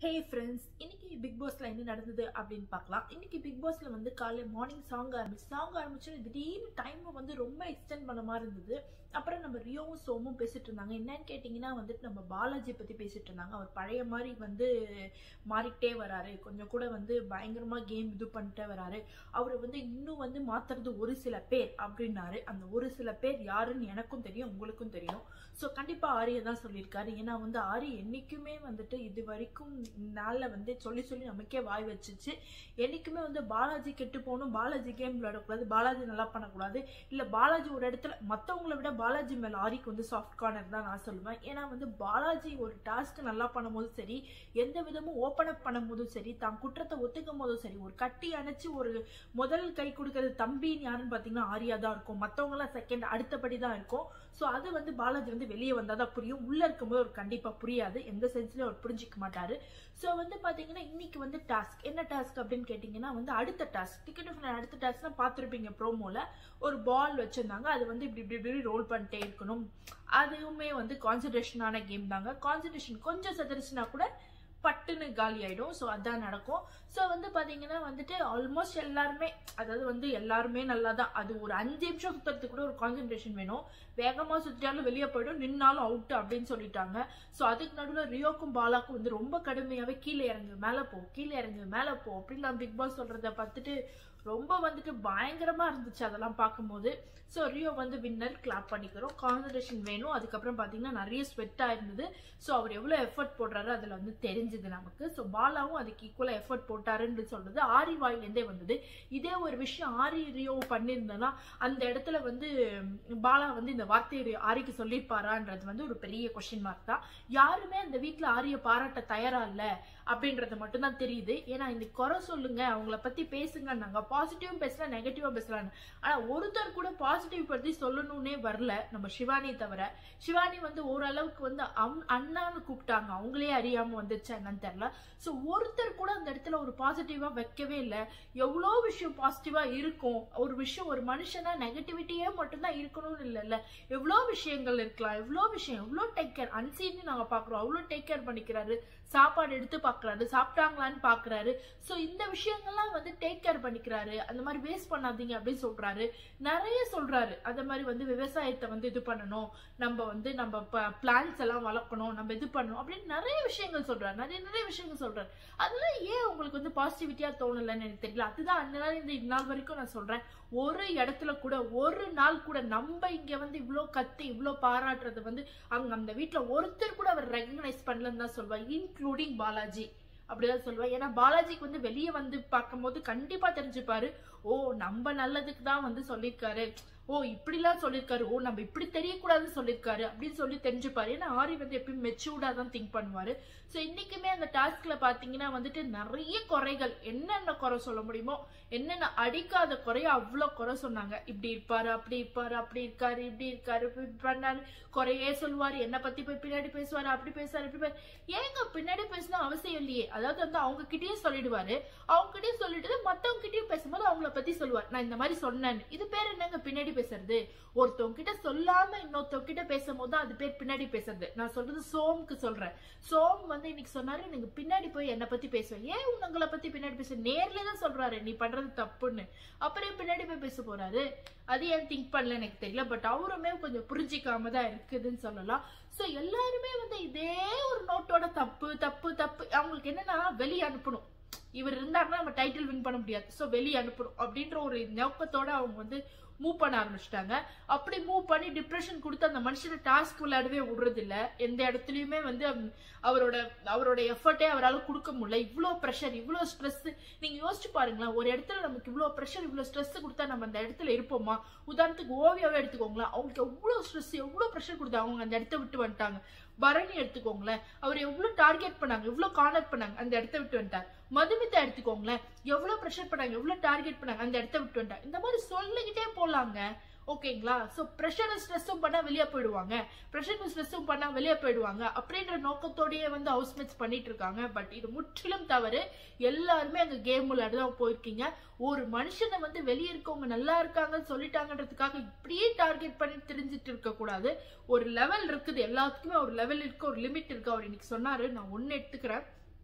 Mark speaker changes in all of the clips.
Speaker 1: Hey friends இன்னைக்கு big பாஸ்ல என்ன நடந்தது அப்படின்னு பார்க்கலாம் இன்னைக்கு பிக் பாஸ்ல வந்து காலையில் மார்னிங் சாங் ஆரம்பிச்சு சாங் ஆரம்பிச்சு திடீர்னு டைம் வந்து ரொம்ப எக்ஸ்டெண்ட் பண்ண மாதிரி இருந்தது அப்புறம் நம்ம ரியோவும் சோமும் பேசிட்டு இருந்தாங்க என்னன்னு கேட்டிங்கன்னா வந்துட்டு நம்ம பாலாஜி பத்தி பேசிட்டு இருந்தாங்க அவர் பழைய மாதிரி வந்து மாறிக்கிட்டே வராரு கொஞ்சம் கூட வந்து பயங்கரமா கேம் இது பண்ணிட்டே வராரு அவர் வந்து இன்னும் வந்து மாத்துறது ஒரு சில பேர் அப்படின்னாரு அந்த ஒரு சில பேர் யாருன்னு எனக்கும் தெரியும் உங்களுக்கும் தெரியும் ஸோ கண்டிப்பா ஆரிய தான் சொல்லியிருக்காரு ஏன்னா வந்து ஆரி என்னைக்குமே வந்துட்டு இது வரைக்கும் நாளில் வந்து சொல்லி சொல்லி நமக்கே வாய் வச்சுச்சு என்னைக்குமே வந்து பாலாஜி கெட்டு போகணும் பாலாஜி கேம் விளையாடக்கூடாது பாலாஜி நல்லா பண்ணக்கூடாது இல்லை பாலாஜி ஒரு இடத்துல மற்றவங்கள விட பாலாஜி மேலே ஆரிக்கு வந்து சாஃப்ட் கார்னர் தான் நான் சொல்லுவேன் ஏன்னா வந்து பாலாஜி ஒரு டாஸ்க் நல்லா பண்ணும்போது சரி எந்த விதமும் ஓப்பன் அப் பண்ணும்போதும் சரி தான் குற்றத்தை ஒத்துக்கும் போதும் சரி ஒரு கட்டி அணைச்சு ஒரு முதல் கை கொடுக்கறது தம்பின்னு யாருன்னு பார்த்தீங்கன்னா ஆரியா தான் இருக்கும் மற்றவங்களாம் செகண்ட் அடுத்தபடி தான் இருக்கும் ஸோ அது வந்து பாலாஜி வந்து வெளியே வந்தால் தான் புரியும் உள்ளே இருக்கும்போது ஒரு கண்டிப்பாக புரியாது எந்த சென்ஸ்லையும் அவர் புரிஞ்சிக்க மாட்டாரு ஸோ வந்து பார்த்தீங்கன்னா இன்னைக்கு வந்து டாஸ்க் என்ன டாஸ்க் அப்படின்னு கேட்டிங்கன்னா வந்து அடுத்த டாஸ்க் டிக்கெட் ஆஃப் அடுத்த டாஸ்க்னா பார்த்துருப்பீங்க ப்ரோமோவில் ஒரு பால் வச்சுருந்தாங்க அது வந்து இப்படி இப்படி இப்படி ரோல் பண்ணிட்டே இருக்கணும் அதுவுமே வந்து கான்சன்ட்ரேஷனான கேம் தாங்க கான்சன்ட்ரேஷன் கொஞ்சம் செதறிச்சுனா கூட பட்டுன்னு காலி ஆயிடும் ஸோ அதான் நடக்கும் ஸோ வந்து பார்த்தீங்கன்னா வந்துட்டு ஆல்மோஸ்ட் எல்லாருமே அதாவது வந்து எல்லாருமே நல்லா தான் அது ஒரு அஞ்சு நிமிஷம் சுற்றுறதுக்கு கூட ஒரு கான்சென்ட்ரேஷன் வேணும் வேகமாக சுற்றிட்டாலும் வெளியே போயிடும் நின்னாலும் அவுட் அப்படின்னு சொல்லிட்டாங்க ஸோ அதுக்கு நடுவில் ரியோக்கும் பாலாக்கும் வந்து ரொம்ப கடுமையாகவே கீழே இறங்கு மேலே போ கீழே இறங்கு மேலே போ அப்படின்னு நான் பிக் பாஸ் சொல்கிறத பார்த்துட்டு ரொம்ப வந்துட்டு பயங்கரமாக இருந்துச்சு அதெல்லாம் பார்க்கும்போது ஸோ ரியோ வந்து வின்னர் கிளாப் பண்ணிக்கிறோம் கான்சன்ட்ரேஷன் வேணும் அதுக்கப்புறம் பார்த்தீங்கன்னா நிறைய ஸ்வெட்டாக இருந்தது ஸோ அவர் எவ்வளோ எஃபர்ட் போடுறாரு அதில் வந்து தெரிஞ்சுது நமக்கு ஸோ பாலாவும் அதுக்கு ஈக்குவலாக எஃபர்ட் போட்டாருன்னு சொல்றது ஆரி வாயிலேருந்தே வந்தது இதே ஒரு விஷயம் ஆரி ரியோ பண்ணியிருந்தோன்னா அந்த இடத்துல வந்து பாலா வந்து இந்த வார்த்தையை ஆரிக்கு சொல்லியிருப்பாரான்றது வந்து ஒரு பெரிய கொஸ்டின் மார்க் தான் யாருமே அந்த வீட்டில் ஆரிய பாராட்ட தயாரா இல்லை அப்படின்றது மட்டும்தான் தெரியுது ஏன்னா இந்த குறை சொல்லுங்க அவங்கள பத்தி பேசுங்கன்னாங்க பாசிட்டிவும் பேசலாம் நெகட்டிவா பேசலாம் ஆனா ஒருத்தர் கூட பாசிட்டிவ் பத்தி சொல்லணும்னே வரல நம்ம சிவானி தவிர சிவானி வந்து ஓரளவுக்கு வந்து அண்ணான்னு கூப்பிட்டாங்க அவங்களே அறியாம வந்துச்சு என்னன்னு தெரியல ஸோ ஒருத்தர் கூட அந்த இடத்துல ஒரு பாசிட்டிவா வைக்கவே இல்லை எவ்வளோ விஷயம் பாசிட்டிவா இருக்கும் ஒரு விஷயம் ஒரு மனுஷனா நெகட்டிவிட்டியே மட்டும்தான் இருக்கணும்னு இல்லைல்ல எவ்வளோ விஷயங்கள் இருக்கலாம் எவ்வளோ விஷயம் எவ்வளோ டேக் கேர் அன்சீன்னு நாங்கள் பார்க்குறோம் அவ்வளோ டேக் கேர் பண்ணிக்கிறாரு சாப்பாடு எடுத்து பார்க்குறாரு சாப்பிட்டாங்களான்னு பார்க்குறாரு ஸோ இந்த விஷயங்கள்லாம் வந்து டேக் கேர் பண்ணிக்கிறாரு அந்த மாதிரி வேஸ்ட் பண்ணாதீங்க அப்படின்னு சொல்றாரு நிறைய சொல்றாரு அந்த மாதிரி வந்து விவசாயத்தை வந்து இது பண்ணணும் நம்ம வந்து நம்ம பிளான்ஸ் எல்லாம் வளர்க்கணும் நம்ம இது பண்ணணும் அப்படின்னு நிறைய விஷயங்கள் சொல்றாரு நிறைய நிறைய விஷயங்கள் சொல்றாரு அதெல்லாம் ஏன் உங்களுக்கு வந்து பாசிட்டிவிட்டியா தோணலைன்னு எனக்கு தெரியல அதுதான் அந்த நாள் இந்த இந்நாள் வரைக்கும் நான் சொல்றேன் ஒரு இடத்துல கூட ஒரு நாள் கூட நம்ம இங்க வந்து இவ்வளோ கத்தி இவ்வளோ பாராட்டுறது வந்து அங்க அந்த வீட்டுல ஒருத்தர் கூட அவர் ரெகனைஸ் பண்ணலன்னு தான் சொல்லுவார் இன்க்ளூடிங் பாலாஜி அப்படிதான் சொல்லுவேன் ஏன்னா பாலாஜிக்கு வந்து வெளியே வந்து பார்க்கும்போது கண்டிப்பா தெரிஞ்சுப்பாரு ஓ நம்ம நல்லதுக்கு தான் வந்து சொல்லியிருக்காரு ஓ இப்படிலாம் சொல்லியிருக்காரு ஓ நம்ம இப்படி தெரியக்கூடாதுன்னு சொல்லியிருக்காரு அப்படின்னு சொல்லி தெரிஞ்சுப்பாரு ஏன்னா ஆரி வந்து எப்பயும் மெச்சூர்டா தான் திங்க் பண்ணுவாரு ஸோ இன்னைக்குமே அந்த டாஸ்க்ல பாத்தீங்கன்னா வந்துட்டு நிறைய குறைகள் என்னென்ன குறை சொல்ல முடியுமோ என்னென்ன அடிக்காத குறைய அவ்வளோ குறை சொன்னாங்க இப்படி இருப்பாரு அப்படி இருப்பாரு அப்படி இருக்காரு இப்படி இருக்காரு இப்படி பண்ணாரு குறையே சொல்லுவாரு என்ன பத்தி போய் பின்னாடி பேசுவாரு அப்படி பேசுவாரு இப்படி ஏங்க பின்னாடி பேசணும் அவசியம் இல்லையே அதாவது வந்து அவங்க கிட்டயும் சொல்லிடுவாரு அவங்க கிட்டயும் சொல்லிட்டு மத்தவங்க கிட்டயும் பேசும்போது அவங்கள பத்தி சொல்லுவார் நான் இந்த மாதிரி சொன்னேன் இது பேர் என்னங்க பின்னாடி பேசுறது ஒருத்தவங்க கிட்ட சொல்லாம இன்னொருத்தவங்க கிட்ட பேசும்போது தான் அது பேர் பின்னாடி பேசுறது நான் சொல்றது சோம்க்கு சொல்றேன் சோம் வந்து இன்னைக்கு சொன்னாரு நீங்க பின்னாடி போய் என்ன பத்தி பேசுவேன் ஏன் உங்களை பத்தி பின்னாடி பேச நேர்ல தான் சொல்றாரு நீ பண்றது தப்புன்னு அப்புறம் பின்னாடி போய் பேச போறாரு அது ஏன் திங்க் பண்ணல எனக்கு தெரியல பட் அவருமே கொஞ்சம் புரிஞ்சிக்காம தான் இருக்குதுன்னு சொல்லலாம் சோ எல்லாருமே வந்து இதே ஒரு நோட்டோட தப்பு தப்பு தப்பு அவங்களுக்கு என்னன்னா வெளியே அனுப்பணும் இவர் இருந்தாருன்னா நம்ம டைட்டில் வின் பண்ண முடியாது ஸோ வெளியே அனுப்பணும் அப்படின்ற ஒரு நோக்கத்தோட அவங்க வந்து மூவ் பண்ண ஆரம்பிச்சிட்டாங்க அப்படி மூவ் பண்ணி டிப்ரெஷன் கொடுத்து அந்த மனுஷனை டாஸ்க் விளையாடவே விடுறது இல்ல எந்த இடத்துலயுமே வந்து அவரோட அவரோட எஃபர்ட்டே அவரால் கொடுக்க முடியல இவ்வளோ ப்ரெஷர் இவ்வளோ ஸ்ட்ரெஸ் நீங்க யோசிச்சு பாருங்களேன் ஒரு இடத்துல நமக்கு இவ்வளோ ப்ரெஷர் இவ்வளோ ஸ்ட்ரெஸ் கொடுத்தா நம்ம அந்த இடத்துல இருப்போமா உதாரணத்துக்கு ஓவியாவே எடுத்துக்கோங்களேன் அவங்களுக்கு எவ்வளோ ஸ்ட்ரெஸ் எவ்வளோ ப்ரெஷர் கொடுத்தா அவங்க அந்த இடத்த விட்டு வந்துட்டாங்க பரணி எடுத்துக்கோங்களேன் அவர் எவ்வளவு டார்கெட் பண்ணாங்க எவ்வளவு கார்னர் பண்ணாங்க அந்த இடத்த விட்டு வந்துட்டார் மதுமிதா எடுத்துக்கோங்களேன் எவ்வளவு ப்ரெஷர் பண்ணாங்க எவ்வளவு டார்கெட் பண்ணாங்க அந்த இடத்த விட்டு வந்துட்டாங்க இந்த மாதிரி சொல்லிக்கிட்டே போலாங்க ஓகேங்களா ஸோ ப்ரெஷரும் ஸ்ட்ரெஸ்ஸும் பண்ணா வெளியே போயிடுவாங்க ப்ரெஷரும் ஸ்ட்ரெஸ்ஸும் பண்ணா வெளியே போயிடுவாங்க அப்படின்ற நோக்கத்தோடயே வந்து ஹவுஸ்மேட்ஸ் பண்ணிட்டு இருக்காங்க பட் இது முற்றிலும் தவறு எல்லாருமே அங்க கேம் விளையாட தான் போயிருக்கீங்க ஒரு மனுஷனை வந்து வெளியே இருக்கவங்க நல்லா இருக்காங்கன்னு சொல்லிட்டாங்கன்றதுக்காக இப்படியே டார்கெட் பண்ணி தெரிஞ்சிட்டு இருக்க கூடாது ஒரு லெவல் இருக்குது எல்லாத்துக்குமே ஒரு லெவல் இருக்கு ஒரு லிமிட் இருக்கு அவர் இன்னைக்கு சொன்னாரு நான் ஒன்னு எடுத்துக்கிறேன்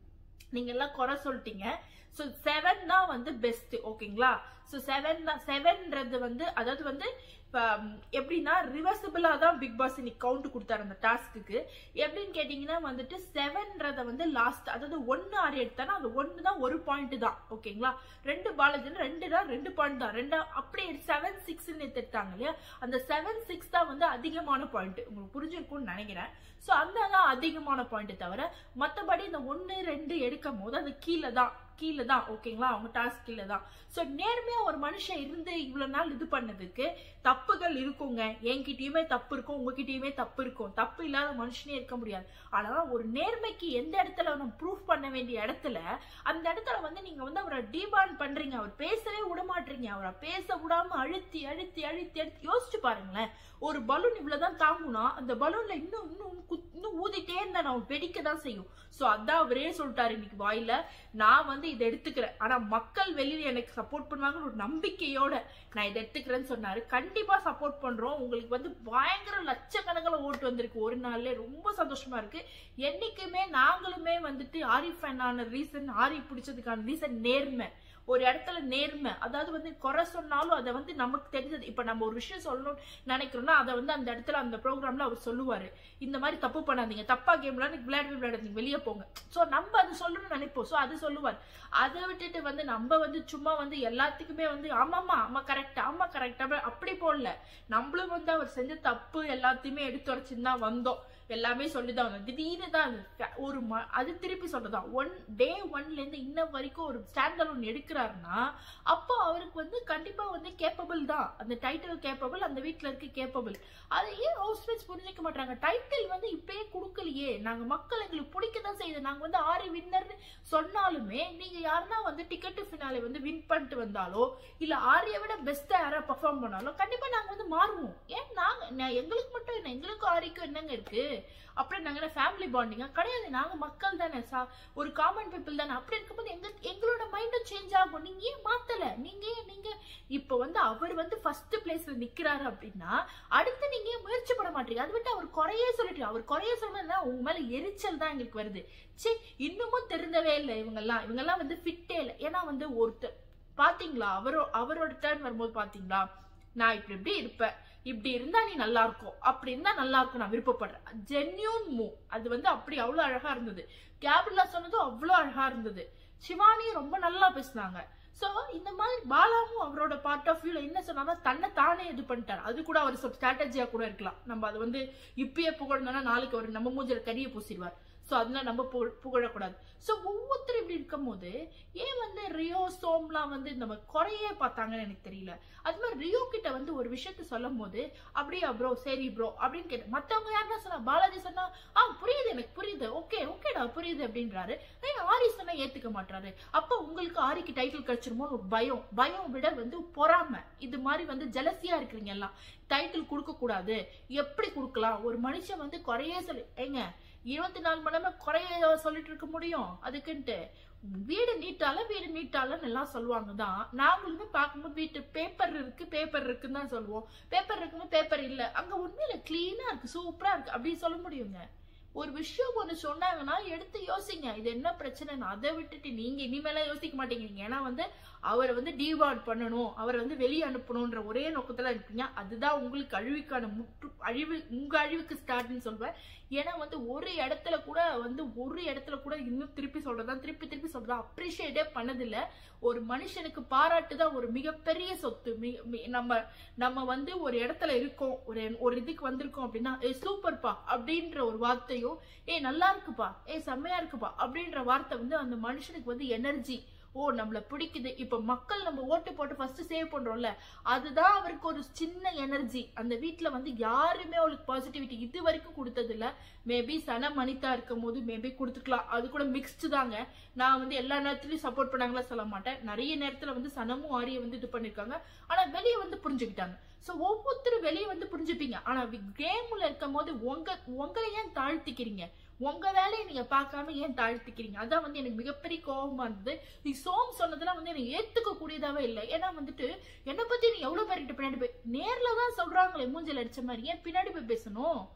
Speaker 1: நீங்க எல்லாம் குறை சொல்லிட்டீங்க ஸோ செவன் தான் வந்து பெஸ்ட் ஓகேங்களா ஸோ செவன் தான் செவன்ன்றது வந்து அதாவது வந்து இப்போ எப்படின்னா ரிவர்சிபிளாக தான் பிக் பாஸ் இன்னைக்கு கவுண்ட் கொடுத்தாரு அந்த டாஸ்க்குக்கு எப்படின்னு கேட்டிங்கன்னா வந்துட்டு செவன்றதை வந்து லாஸ்ட் அதாவது ஒன்று ஆறு எடுத்தானா அது ஒன்று தான் ஒரு பாயிண்ட் தான் ஓகேங்களா ரெண்டு பாலாஜின்னு ரெண்டு தான் ரெண்டு பாயிண்ட் தான் ரெண்டா அப்படி செவன் சிக்ஸ்ன்னு எடுத்தாங்க இல்லையா அந்த செவன் சிக்ஸ் தான் வந்து அதிகமான பாயிண்ட் உங்களுக்கு புரிஞ்சிருக்கும்னு நினைக்கிறேன் ஸோ அந்த தான் அதிகமான பாயிண்ட் தவிர மற்றபடி இந்த ஒன்று ரெண்டு எடுக்கும் போது அது கீழே தான் கீழே தான் ஓகேங்களா அவங்க டாஸ்க் கீழே தான் ஸோ நேர்மையாக ஒரு மனுஷன் இருந்து இவ்வளோ நாள் இது பண்ணதுக்கு தப்புகள் இருக்குங்க என்கிட்டயுமே தப்பு இருக்கும் உங்ககிட்டயுமே தப்பு இருக்கும் தப்பு இல்லாத மனுஷனே இருக்க முடியாது ஆனால் ஒரு நேர்மைக்கு எந்த இடத்துல நம்ம ப்ரூஃப் பண்ண வேண்டிய இடத்துல அந்த இடத்துல வந்து நீங்க வந்து அவரை டீபான் பண்றீங்க அவர் பேசவே விட மாட்டீங்க அவரை பேச விடாம அழுத்தி அழுத்தி அழுத்தி அழுத்தி யோசிச்சு பாருங்களேன் ஒரு பலூன் இவ்வளவுதான் தாங்குனா அந்த பலூன்ல இன்னும் இன்னும் குத்- இன்னும் ஊதிட்டே இருந்தா நான் வெடிக்க தான் செய்யும் சோ அதான் அவரே சொல்லிட்டாரு இன்னைக்கு வாயில நான் வந்து இதை எடுத்துக்கிறேன் ஆனா மக்கள் வெளியில எனக்கு சப்போர்ட் பண்ணுவாங்கன்னு ஒரு நம்பிக்கையோட நான் இதை எடுத்துக்கிறேன்னு சொன்னாரு கண்டிப்பா சப்போர்ட் பண்றோம் உங்களுக்கு வந்து பயங்கர லட்சக்கணக்கில் ஓட்டு வந்திருக்கு ஒரு நாள்ல ரொம்ப சந்தோஷமா இருக்கு என்னைக்குமே நாங்களுமே வந்துட்டு ஆரி ஃபேன் ஆன ரீசன் ஆரி பிடிச்சதுக்கான ரீசன் நேர்மை ஒரு இடத்துல நேர்மை அதாவது வந்து குறை சொன்னாலும் அதை வந்து நமக்கு தெரிஞ்சது இப்ப நம்ம ஒரு விஷயம் சொல்லணும்னு நினைக்கிறோம்னா அதை வந்து அந்த இடத்துல அந்த ப்ரோக்ராம்ல அவர் சொல்லுவாரு இந்த மாதிரி தப்பு பண்ணாதீங்க தப்பா கேம்ல விளையாடவே விளையாடாதீங்க வெளியே போங்க சோ நம்ம அது சொல்லணும்னு நினைப்போம் சோ அது சொல்லுவார் அதை விட்டுட்டு வந்து நம்ம வந்து சும்மா வந்து எல்லாத்துக்குமே வந்து ஆமாமா ஆமா கரெக்ட் ஆமா கரெக்ட் அப்படி போடல நம்மளும் வந்து அவர் செஞ்ச தப்பு எல்லாத்தையுமே எடுத்து வரைச்சுன்னு தான் வந்தோம் எல்லாமே சொல்லிதான் வந்தோம் திடீர்னு தான் அது க- ஒரு ம- அது திருப்பி சொல்றதான் ஒன் டே ஒன்ல இருந்து இன்ன வரைக்கும் ஒரு ஸ்டாண்டர்ட் ஒன்று எடுக்கிறாருன்னா அப்போ அவருக்கு வந்து கண்டிப்பா வந்து கேப்பபிள் தான் அந்த டைட்டில் கேப்பபிள் அந்த வீட்ல இருக்க கேப்பபிள் அதை ஏன் ஹவுஸ்மேட்ஸ் புரிஞ்சுக்க மாட்டாங்க டைட்டில் வந்து இப்பயே கொடுக்கலையே நாங்க மக்கள் எங்களுக்கு பிடிக்க தான் செய்யுது நாங்க வந்து ஆறு வின்னர்னு சொன்னாலுமே நீங்க யாருன்னா வந்து டிக்கெட் ஃபினாலே வந்து வின் பண்ணிட்டு வந்தாலோ இல்ல ஆரிய விட பெஸ்டா யாரா பெர்ஃபார்ம் பண்ணாலும் கண்டிப்பா நாங்க வந்து மாறுவோம் ஏன் நாங்க நான் எங்களுக்கு மட்டும் என்ன எங்களுக்கும் ஆரிக்கும் என்னங்க இருக்கு அப்புறம் நாங்க ஃபேமிலி பாண்டிங்கா கிடையாது நாங்க மக்கள் தானே சா ஒரு காமன் பீப்புள் தானே அப்படி இருக்கும்போது எங்க எங்களோட மைண்டும் சேஞ்ச் ஆகும் நீங்க ஏன் மாத்தல நீங்க ஏன் நீங்க இப்ப வந்து அவர் வந்து ஃபர்ஸ்ட் பிளேஸ்ல நிக்கிறாரு அப்படின்னா அடுத்து நீங்க ஏன் முயற்சி பண்ண மாட்டீங்க அதை விட்டு அவர் குறையே சொல்லிட்டு அவர் குறைய சொன்னா உங்க மேல எரிச்சல் தான் எங்களுக்கு வருது சே இன்னமும் தெரிந்தவே இல்லை இவங்கெல்லாம் இவங்கெல்லாம் வந்து ஃபிட்டே இல்லை ஏன்னா வந்து ஒருத்தர் பாத்தீங்களா அவரோ அவரோட டேர்ன் வரும்போது பாத்தீங்களா நான் இப்படி இப்படி இருப்பேன் இப்படி இருந்தா நீ நல்லா இருக்கும் அப்படி இருந்தா நல்லா இருக்கும் நான் விருப்பப்படுறேன் ஜென்யூன் மூவ் அது வந்து அப்படி அவ்வளவு அழகா இருந்தது கேபிள்ல சொன்னதும் அவ்வளவு அழகா இருந்தது சிவானியும் ரொம்ப நல்லா பேசினாங்க சோ இந்த மாதிரி பாலாவும் அவரோட பார்ட் ஆஃப் வியூல என்ன சொன்னாலும் தன்னை தானே இது பண்ணிட்டாரு அது கூட அவர் ஸ்ட்ராட்டஜியா கூட இருக்கலாம் நம்ம அது வந்து இப்பயே புகழ்ந்தோம்னா நாளைக்கு அவர் நம்ம மூஞ்சில கரிய பூசிடுவார் சோ அதனால நம்ம புகழ்- புகழக்கூடாது சோ ஒவ்வொருத்தரும் இப்படி இருக்கும் போது ஏன் வந்து ரியோ சோம்லாம் வந்து நம்ம குறையே பார்த்தாங்கன்னு எனக்கு தெரியல அது மாதிரி ரியோ கிட்ட வந்து ஒரு விஷயத்த சொல்லும் போது அப்படியா ப்ரோ சரி ப்ரோ அப்படின்னு கேட்டு மத்தவங்க யாருன்னா சொன்னா பாலாஜி சொன்னா ஆ புரியுது எனக்கு புரியுது ஓகே ஓகேடா புரியுது அப்படின்றாரு ஏன் ஆரி சொன்னா ஏத்துக்க மாட்டாரு அப்ப உங்களுக்கு ஆரிக்கு டைட்டில் கிடைச்சிருமோன்னு ஒரு பயம் பயம் விட வந்து பொறாம இது மாதிரி வந்து ஜலசியா இருக்கிறீங்க எல்லாம் டைட்டில் கொடுக்க கூடாது எப்படி கொடுக்கலாம் ஒரு மனுஷன் வந்து குறையே சொல்லி ஏங்க இருபத்தி நாலு மணி நேரம் குறைய சொல்லிட்டு இருக்க முடியும் அதுக்குன்ட்டு வீடு நீட்டால வீடு நீட்டாலன்னு எல்லாம் சொல்லுவாங்க தான் நாங்களுமே பார்க்கும்போது வீட்டு பேப்பர் இருக்கு பேப்பர் இருக்குன்னு தான் சொல்லுவோம் பேப்பர் இருக்கும்போது பேப்பர் இல்ல அங்க உண்மையில கிளீனா இருக்கு சூப்பரா இருக்கு அப்படி சொல்ல முடியுங்க ஒரு விஷயம் ஒண்ணு சொன்னாங்கன்னா எடுத்து யோசிங்க இது என்ன பிரச்சனைன்னு அதை விட்டுட்டு நீங்க இனிமேலாம் யோசிக்க மாட்டேங்கிறீங்க ஏன்னா வந்து அவரை வந்து டிவார்ட் பண்ணணும் அவரை வந்து வெளியே அனுப்பணும்ன்ற ஒரே நோக்கத்துல இருப்பீங்க அதுதான் உங்களுக்கு அழிவுக்கான முற்று அழிவு உங்க அழிவுக்கு ஸ்டார்ட்னு சொல்வேன் ஏன்னா வந்து ஒரு இடத்துல கூட வந்து ஒரு இடத்துல கூட இன்னும் திருப்பி சொல்றதா திருப்பி திருப்பி சொல்றதா அப்ரிஷியேட்டே பண்ணதில்ல ஒரு மனுஷனுக்கு பாராட்டு தான் ஒரு மிகப்பெரிய சொத்து மிக- மி- நம்ம நம்ம வந்து ஒரு இடத்துல இருக்கோம் ஒரு ஒரு இதுக்கு வந்திருக்கோம் அப்படின்னா ஏ சூப்பர்ப்பா அப்படின்ற ஒரு வார்த்தையும் ஏ நல்லா இருக்குப்பா ஏ செம்மையா இருக்குப்பா அப்படின்ற வார்த்தை வந்து அந்த மனுஷனுக்கு வந்து எனர்ஜி ஓ நம்மள பிடிக்குது இப்ப மக்கள் நம்ம ஓட்டு போட்டு ஃபர்ஸ்ட் சேவ் பண்றோம்ல அதுதான் அவருக்கு ஒரு சின்ன எனர்ஜி அந்த வீட்ல வந்து யாருமே அவளுக்கு பாசிட்டிவிட்டி இது வரைக்கும் கொடுத்தது இல்ல மேபி சனம் அனிதா இருக்கும் போது மேபி கொடுத்துக்கலாம் அது கூட மிக்ஸ்டு தாங்க நான் வந்து எல்லா நேரத்துலயும் சப்போர்ட் பண்ணாங்களா சொல்ல மாட்டேன் நிறைய நேரத்துல வந்து சனமும் ஆரிய வந்து இது பண்ணிருக்காங்க ஆனா வெளியே வந்து புரிஞ்சுக்கிட்டாங்க சோ ஒவ்வொருத்தரும் வெளியே வந்து புரிஞ்சுப்பீங்க ஆனா கேம்ல இருக்கும் போது உங்க உங்களை ஏன் தாழ்த்திக்கிறீங்க உங்க வேலையை நீங்க பார்க்காம ஏன் தாழ்த்திக்கிறீங்க அதான் வந்து எனக்கு மிகப்பெரிய கோபமா இருந்தது நீ சோம் சொன்னதெல்லாம் வந்து எனக்கு ஏத்துக்க கூடியதாவே இல்லை ஏன்னா வந்துட்டு என்னை பத்தி நீ எவ்வளவு பேர்கிட்ட பின்னாடி போய் நேர்ல தான் சொல்றாங்களே மூஞ்சில அடிச்ச மாதிரி ஏன் பின்னாடி போய் பேசணும்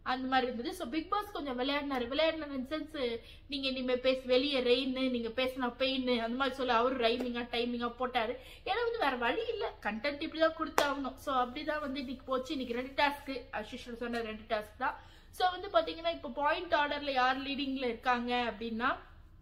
Speaker 1: அந்த மாதிரி இருந்தது ஸோ பிக் பாஸ் கொஞ்சம் விளையாடினாரு விளையாடின சென்ஸ் நீங்க இனிமே பேச வெளியே ரெயின் நீங்க பேசினா பெயின் அந்த மாதிரி சொல்லி அவரு ரைமிங்கா டைமிங்கா போட்டாரு ஏன்னா வந்து வேற வழி இல்ல கண்டென்ட் இப்படிதான் கொடுத்தாகணும் ஸோ அப்படிதான் வந்து இன்னைக்கு போச்சு இன்னைக்கு ரெண்டு டாஸ்க் அசிஷன் சொன்ன ரெண்டு டாஸ்க் தான் ஸோ வந்து பாத்தீங்கன்னா இப்போ பாயிண்ட் ஆர்டர்ல யார் லீடிங்ல இருக்காங்க அப்படின்னா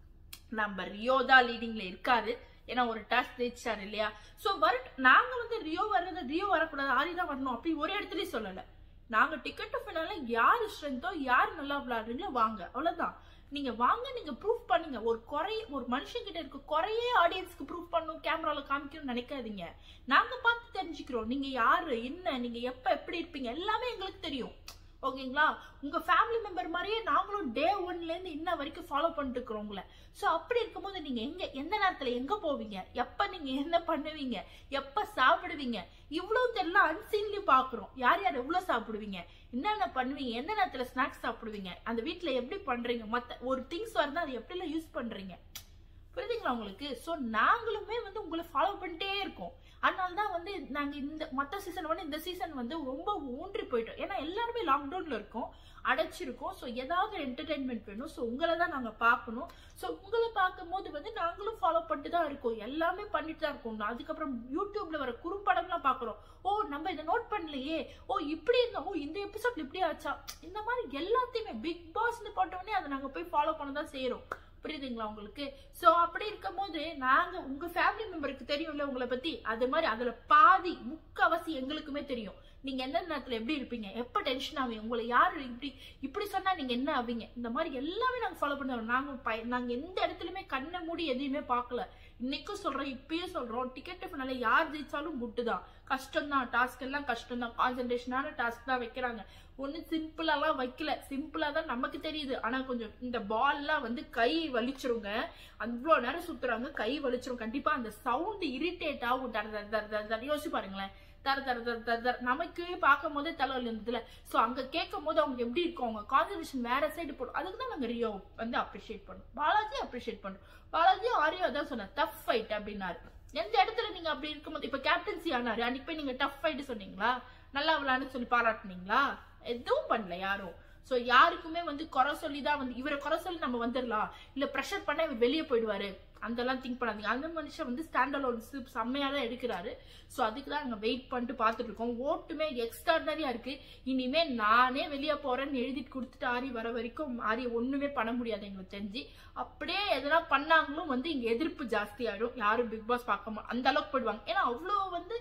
Speaker 1: நம்ம ரியோ தான் லீடிங்ல இருக்காரு ஏன்னா ஒரு டாஸ்க் ஜெயிச்சாரு இல்லையா சோ வரட் நாங்க வந்து ரியோ வர்றது ரியோ வரக்கூடாது ஆரி தான் வரணும் அப்படி ஒரு இடத்துலயும் சொல்லல நாங்க டிக்கெட் ஃபினால யார் ஸ்ட்ரென்த்தோ யார் நல்லா விளையாடுறீங்களோ வாங்க அவ்வளவுதான் நீங்க வாங்க நீங்க ப்ரூஃப் பண்ணுங்க ஒரு குறை ஒரு மனுஷன் கிட்ட இருக்க குறையே ஆடியன்ஸ்க்கு ப்ரூஃப் பண்ணணும் கேமரால காமிக்கணும்னு நினைக்காதீங்க நாங்க பார்த்து தெரிஞ்சுக்கிறோம் நீங்க யாரு என்ன நீங்க எப்ப எப்படி இருப்பீங்க எல்லாமே எங்களுக்கு தெரியும் ஓகேங்களா உங்க ஃபேமிலி மெம்பர் மாதிரியே நாங்களும் டே ஒன்ல இருந்து இன்ன வரைக்கும் ஃபாலோ பண்ணிட்டு இருக்கிறோம் உங்களை ஸோ அப்படி இருக்கும்போது நீங்க எங்க எந்த நேரத்துல எங்க போவீங்க எப்ப நீங்க என்ன பண்ணுவீங்க எப்ப சாப்பிடுவீங்க இவ்வளவு எல்லாம் அன்சீன்லி பாக்குறோம் யார் யார் எவ்வளவு சாப்பிடுவீங்க என்னென்ன பண்ணுவீங்க எந்த நேரத்துல ஸ்நாக்ஸ் சாப்பிடுவீங்க அந்த வீட்ல எப்படி பண்றீங்க மத்த ஒரு திங்ஸ் வருதா அது எப்படி எல்லாம் யூஸ் பண்றீங்க புரியுதுங்களா உங்களுக்கு ஸோ நாங்களுமே வந்து உங்களை ஃபாலோ பண்ணிட்டே இருக்கோம் அதனால தான் வந்து நாங்க இந்த மற்ற சீசன் வந்து இந்த சீசன் வந்து ரொம்ப ஊன்றி போயிட்டோம் ஏன்னா எல்லாருமே லாக்டவுன்ல இருக்கோம் அடைச்சிருக்கோம் ஸோ ஏதாவது என்டர்டைன்மெண்ட் வேணும் ஸோ உங்களை தான் நாங்க பார்க்கணும் ஸோ உங்களை பார்க்கும் போது வந்து நாங்களும் ஃபாலோ பண்ணிட்டு தான் இருக்கோம் எல்லாமே பண்ணிட்டு தான் இருக்கோம் அதுக்கப்புறம் யூடியூப்ல வர குறும்படம்லாம் பார்க்குறோம் ஓ நம்ம இதை நோட் பண்ணலையே ஓ இப்படி இருந்தோம் ஓ இந்த எபிசோட்ல இப்படி ஆச்சா இந்த மாதிரி எல்லாத்தையுமே பிக் பாஸ்னு போட்டோடனே அதை நாங்க போய் ஃபாலோ பண்ண தான் செய்யறோம் புரியுதுங்களா உங்களுக்கு சோ அப்படி இருக்கும் போது நாங்க உங்க ஃபேமிலி மெம்பருக்கு தெரியும்ல உங்களை பத்தி அது மாதிரி அதுல பாதி முக்கவாசி எங்களுக்குமே தெரியும் நீங்க எந்த நேரத்துல எப்படி இருப்பீங்க எப்ப டென்ஷன் ஆவீங்க உங்களை யாரு இப்படி இப்படி சொன்னா நீங்க என்ன ஆவீங்க இந்த மாதிரி எல்லாமே நாங்க ஃபாலோ பண்ணுவோம் நாங்க பய- நாங்க எந்த இடத்துலயுமே கண்ணை மூடி எதையுமே பார்க்கல இன்னைக்கும் சொல்றோம் இப்பயும் சொல்றோம் டிக்கெட் ஃபினால யார் ஜெயிச்சாலும் குட்டு தான் கஷ்டம் தான் டாஸ்க் எல்லாம் கஷ்டம் தான் கான்சென்ட்ரேஷனான டாஸ்க் தான் வைக்கிறாங்க ஒண்ணு சிம்பிளாலாம் வைக்கல சிம்பிளா தான் நமக்கு தெரியுது ஆனா கொஞ்சம் இந்த பால்லாம் வந்து கை வலிச்சிருங்க அவ்வளோ நேரம் சுத்துறாங்க கை வலிச்சிரும் கண்டிப்பா அந்த சவுண்ட் இரிட்டேட் ஆகும் தர தர தர தர தர யோசிச்சு பாருங்களேன் தர தர தர தர தர நமக்கு பார்க்கும் போதே தலைவலி இருந்ததுல சோ அங்க கேட்கும் போது அவங்க எப்படி இருக்கும் அவங்க கான்சன்ட்ரேஷன் வேற சைடு போடும் அதுக்கு தான் நாங்க ரியோ வந்து அப்ரிஷியேட் பண்ணோம் பாலாஜி அப்ரிஷியேட் பண்ணோம் பாலாஜி ஆரியோ தான் சொன்ன டஃப் ஃபைட் அப்படின்னாரு எந்த இடத்துல நீங்க அப்படி இருக்கும்போது இப்ப கேப்டன்சி ஆனாரு அன்னைக்கு போய் நீங்க டஃப் ஃபைட் சொன்னீங்களா நல்லா விளையாண்டு சொல்லி பாராட்டுனீங்களா எதுவும் பண்ணல யாரும் சோ யாருக்குமே வந்து குறை சொல்லி தான் வந்து இவரை குறை சொல்லி நம்ம வந்துடலாம் இல்ல ப்ரெஷர் பண்ண இவர் வெளியே போயிடுவாரு அதெல்லாம் திங்க் பண்ணாதீங்க அந்த மனுஷன் வந்து ஸ்டாண்ட் அலோன்ஸ் செம்மையா தான் எடுக்கிறாரு சோ அதுக்கு தான் நாங்க வெயிட் பண்ணிட்டு பார்த்துட்டு இருக்கோம் ஓட்டுமே எக்ஸ்ட்ராடனரியா இருக்கு இனிமே நானே வெளியே போறேன்னு எழுதிட்டு கொடுத்துட்டு ஆரி வர வரைக்கும் ஆரி ஒண்ணுமே பண்ண முடியாது எங்களுக்கு தெரிஞ்சு அப்படியே எதனா பண்ணாங்களும் வந்து இங்க எதிர்ப்பு ஜாஸ்தி ஆயிடும் யாரும் பிக் பாஸ் பார்க்க மா- அந்த அளவுக்கு போயிடுவாங்க ஏன்னா அவ்வளோ வந்து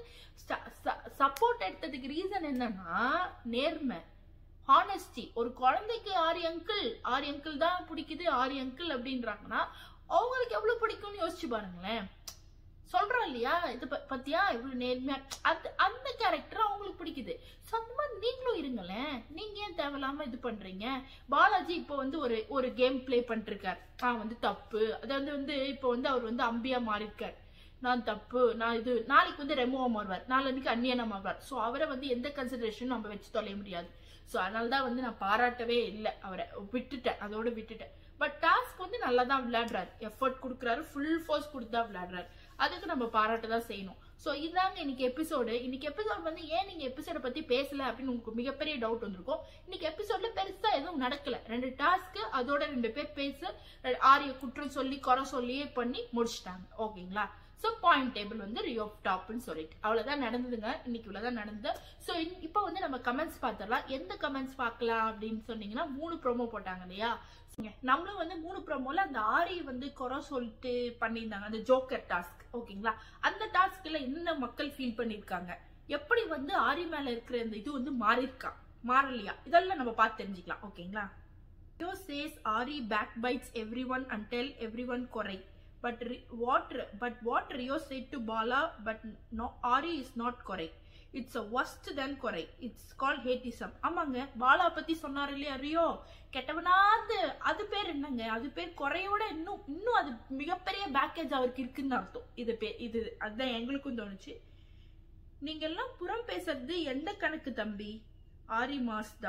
Speaker 1: சப்போர்ட் எடுத்ததுக்கு ரீசன் என்னன்னா நேர்மை ஹானஸ்டி ஒரு குழந்தைக்கு ஆரி அங்கிள் ஆரி அங்கிள் தான் பிடிக்குது ஆரி அங்கிள் அப்படின்றாங்கன்னா அவங்களுக்கு எவ்வளவு பிடிக்கும்னு யோசிச்சு பாருங்களேன் சொல்றோம் இல்லையா இது ப- பத்தியா இவ்வளவு நேர்மையா அது அந்த கேரக்டர் அவங்களுக்கு பிடிக்குது So, அந்த மாதிரி நீங்களும் இருங்களேன் நீங்க ஏன் தேவையில்லாம இது பண்றீங்க பாலாஜி இப்போ வந்து ஒரு ஒரு கேம் ப்ளே பண்ணிட்டு இருக்காரு நான் வந்து தப்பு அதாவது வந்து இப்போ வந்து அவர் வந்து அம்பியா மாறிருக்காரு நான் தப்பு நான் இது நாளைக்கு வந்து ரெமோவா மாறுவார் நாளைக்கு அந்நியனா மாறுவார் ஸோ அவரை வந்து எந்த கன்சிடரேஷனும் நம்ம வச்சு தொலைய முடியாது ஸோ அதனால தான் வந்து நான் பாராட்டவே இல்லை அவரை விட்டுட்டேன் அதோட விட்டுட்டேன் பட் டாஸ்க் வந்து நல்லா தான் விளையாடுறாரு எஃபர்ட் கொடுக்குறாரு ஃபுல் ஃபோர்ஸ் கொடுத்து தான் விளையாடுறாரு அதுக்கு நம்ம பாராட்ட தான் செய்யணும் ஸோ இதாங்க இன்னைக்கு எபிசோடு இன்னைக்கு எபிசோட் வந்து ஏன் நீங்க எபிசோட பத்தி பேசல அப்படின்னு உங்களுக்கு மிகப்பெரிய டவுட் வந்திருக்கும் இன்னைக்கு எபிசோட்ல பெருசா எதுவும் நடக்கல ரெண்டு டாஸ்க் அதோட ரெண்டு பேர் பேச ரெ- ஆரிய குற்றம் சொல்லி குறை சொல்லியே பண்ணி முடிச்சிட்டாங்க ஓகேங்களா ஸோ பாயிண்ட் டேபிள் வந்து ரியோ டாப்னு சொல்லிட்டு அவ்வளவுதான் நடந்ததுங்க இன்னைக்கு இவ்வளவுதான் நடந்தது ஸோ இப்போ வந்து நம்ம கமெண்ட்ஸ் பார்த்துடலாம் எந்த கமெண்ட்ஸ் பார்க்கலாம் அப்படின்னு சொன்னீங்கன்னா மூணு ப்ரோமோ போட்டாங்க இல்லையா நம்மளும் வந்து மூணு ப்ரோமோல அந்த ஆரி வந்து குறை சொல்லிட்டு பண்ணியிருந்தாங்க அந்த ஜோக்கர் டாஸ்க் ஓகேங்களா அந்த டாஸ்க்ல என்ன மக்கள் ஃபீல் பண்ணிருக்காங்க எப்படி வந்து ஆரி மேல இருக்கிற இந்த இது வந்து மாறிஇருக்கா மாறலையா இதெல்லாம் நம்ம பார்த்து தெரிஞ்சுக்கலாம் ஓகேங்களா Rio says Ari backbites everyone until everyone correct. But Ri- what but what Rio said to Bala, but no Ari is not correct. It's a worst than correct. It's called hateism. ஆமாங்க பாலா பத்தி சொன்னாரு இல்லையா Rio கெட்டவனாது அது பேர் என்னங்க அது பேர் குறையோட இன்னும் இன்னும் அது மிகப்பெரிய பேக்கேஜ் அவருக்கு இருக்குன்னு அர்த்தம் இது பே- இது அதுதான் எங்களுக்கும் தோணுச்சு நீங்க எல்லாம் புறம் பேசுறது எந்த கணக்கு தம்பி ஆரி மாஸ்தா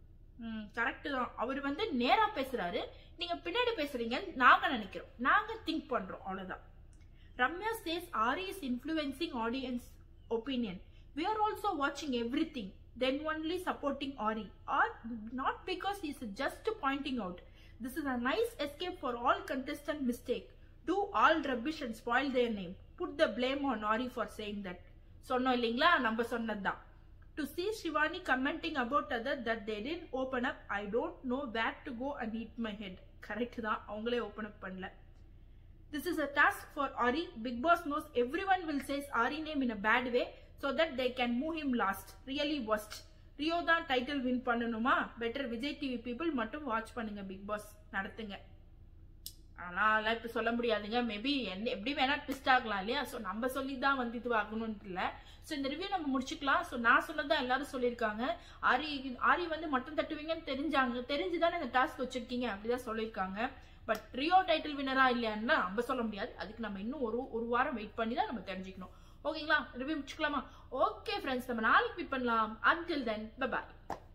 Speaker 1: ம் கரெக்ட் தான் அவர் வந்து நேரா பேசுறாரு நீங்க பின்னாடி பேசுறீங்கன்னு நாங்க நினைக்கிறோம் நாங்க திங்க் பண்றோம் அவ்வளவுதான் Ramya says Aari is influencing audience opinion we are also வாட்சிங் everything then only supporting Ori or not because he's just pointing out. This is a nice escape for all contestant mistake. Do all rubbish and spoil their name. Put the blame on Ori for saying that. சொன்னோம் இல்லைங்களா நம்ம சொன்னதுதான் to see Shivani commenting about other that they tend open up I don't know where to go and hit my head correct தான் அவங்களே open up பண்ணல this is a task for Aari Bigg Boss knows everyone will says Aari name in a bad way so that they can move him lost really worst Rio தான் title win பண்ணணுமா better Vijay TV people மட்டும் watch பண்ணுங்க Bigg Boss நடத்துங்க ஆனா அதெல்லாம் இப்ப சொல்ல முடியாதுங்க மேபி என்ன எப்படி வேணா ட்விஸ்ட் ஆகலாம் இல்லையா ஸோ நம்ம சொல்லி தான் வந்து இது ஆகணும்னு இல்லை ஸோ இந்த ரிவ்யூ நம்ம முடிச்சுக்கலாம் ஸோ நான் சொன்னதான் எல்லாரும் சொல்லியிருக்காங்க ஆரி ஆரி வந்து மட்டும் தட்டுவீங்கன்னு தெரிஞ்சாங்க தெரிஞ்சுதானே இந்த டாஸ்க் வச்சிருக்கீங்க அப்படிதான் சொல்லியிருக்காங்க பட் ரியோ டைட்டில் வினரா இல்லையான்னு நம்ம சொல்ல முடியாது அதுக்கு நம்ம இன்னும் ஒரு ஒரு வாரம் வெயிட் பண்ணி தான் நம்ம தெரிஞ்சுக்கணும் ஓகேங்களா ரிவ்யூ முடிச்சுக்கலாமா ஓகே ஃப்ரெண்ட்ஸ் நம்ம நாளைக்கு மீட் பண்ணலாம் அன்டில் தென் பை